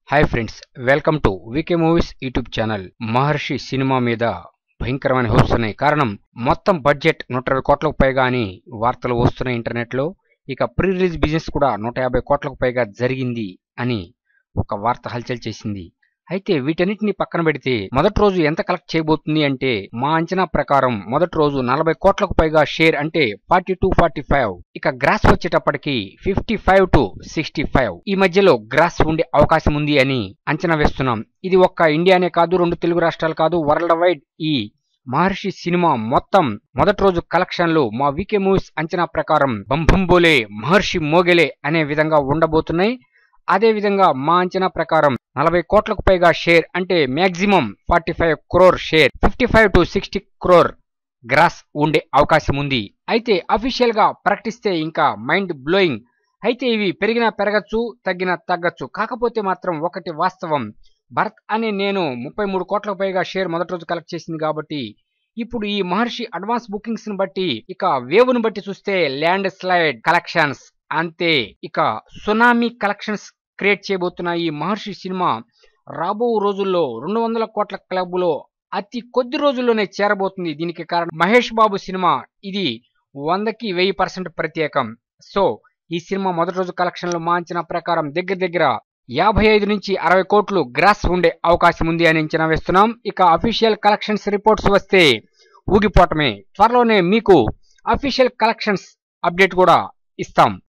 hi friends welcome to VK movies YouTube channel Maharshi cinema మీద భయంకరమైన hopes ఉన్నాయి కారణం మొత్తం బడ్జెట్ నూట ఇరవై కోట్లకు పైగా అని వార్తలు వస్తున్నాయి ఇంటర్నెట్ లో ఇక ప్రీ రిలీజ్ బిజినెస్ కూడా నూట యాభై కోట్లకు పైగా జరిగింది అని ఒక వార్త హల్చల్ చేసింది అయితే వీటన్నిటిని పక్కన పెడితే మొదటి రోజు ఎంత కలెక్ట్ చేయబోతుంది అంటే మా అంచనా ప్రకారం మొదటి రోజు నలభై కోట్లకు పైగా షేర్ అంటే ఫార్టీ టు ఫార్టీ ఫైవ్ ఇక గ్రాస్ వచ్చేటప్పటికి fifty five to sixty five ఈ మధ్యలో గ్రాస్ ఉండే అవకాశం ఉంది అని అంచనా వేస్తున్నాం ఇది ఒక్క ఇండియానే కాదు రెండు తెలుగు రాష్ట్రాలు కాదు వరల్డ్ వైడ్ ఈ మహర్షి సినిమా మొత్తం మొదటి రోజు కలెక్షన్లు మా వీకే మూవీస్ అంచనా ప్రకారం బంభంబోలే మహర్షి మోగెలే అనే విధంగా ఉండబోతున్నాయి అదే విధంగా మా అంచనా ప్రకారం నలభై కోట్లకు పైగా షేర్ అంటే maximum forty five crore share fifty five to sixty crore gross ఉండే అవకాశం ఉంది అయితే అఫీషియల్ గా ప్రకటిస్తే ఇంకా మైండ్ బ్లోయింగ్ అయితే ఇవి పెరిగినా పెరగచ్చు తగ్గినా తగ్గచ్చు కాకపోతే మాత్రం ఒకటి వాస్తవం భరత్ అనే నేను ముప్పై మూడు కోట్లకు పైగా షేర్ మొదటి రోజు కలెక్ట్ చేసింది కాబట్టి ఇప్పుడు ఈ మహర్షి అడ్వాన్స్ బుకింగ్స్ ని బట్టి ఇక వేవ్ ను బట్టి చూస్తే ల్యాండ్ స్లైడ్ కలెక్షన్స్ అంతే ఇక సునామీ కలెక్షన్స్ క్రియేట్ చేయబోతున్న ఈ మహర్షి సినిమా రాబో రోజుల్లో రెండు వందల కోట్ల క్లబ్ లో అతి కొద్ది రోజుల్లోనే చేరబోతుంది దీనికి కారణం మహేష్ బాబు సినిమా ఇది వందకి వెయ్యి పర్సెంట్ ప్రత్యేకం సో ఈ సినిమా మొదటి రోజు కలెక్షన్లు మా అంచనా ప్రకారం దగ్గర దగ్గర యాభై ఐదు నుంచి అరవై కోట్లు గ్రాస్ ఉండే అవకాశం ఉంది అని అంచనా వేస్తున్నాం ఇక అఫీషియల్ కలెక్షన్స్ రిపోర్ట్స్ వస్తే ఊగిపోవటమే త్వరలోనే మీకు అఫీషియల్ కలెక్షన్స్ అప్డేట్ కూడా ఇస్తాం